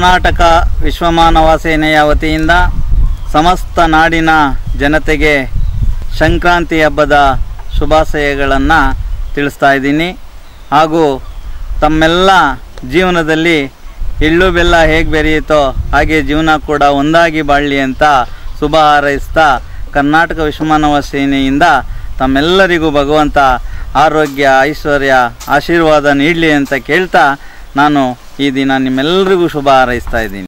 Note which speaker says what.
Speaker 1: ಕರ್ನಾಟಕ ವಿಶ್ವಮಾನವ ಸೇನೆಯ ವತಿಯಿಂದ ಸಮಸ್ತ ನಾಡಿನ ಜನತೆಗೆ ಸಂಕ್ರಾಂತಿ ಹಬ್ಬದ ಶುಭಾಶಯಗಳನ್ನು ತಿಳಿಸ್ತಾ ಇದ್ದೀನಿ ಹಾಗೂ ತಮ್ಮೆಲ್ಲ ಜೀವನದಲ್ಲಿ ಎಳ್ಳು ಬೆಲ್ಲ ಹೇಗೆ ಬೆರೆಯುತ್ತೋ ಹಾಗೆ ಜೀವನ ಕೂಡ ಒಂದಾಗಿ ಬಾಳಲಿ ಅಂತ ಶುಭ ಹಾರೈಸ್ತಾ ಕರ್ನಾಟಕ ವಿಶ್ವಮಾನವ ಸೇನೆಯಿಂದ ತಮ್ಮೆಲ್ಲರಿಗೂ ಭಗವಂತ ಆರೋಗ್ಯ ಐಶ್ವರ್ಯ ಆಶೀರ್ವಾದ ನೀಡಲಿ ಅಂತ ಕೇಳ್ತಾ ನಾನು ಈ ದಿನ ನಿಮ್ಮೆಲ್ಲರಿಗೂ ಶುಭ ಹಾರೈಸ್ತಾ ಇದ್ದೀನಿ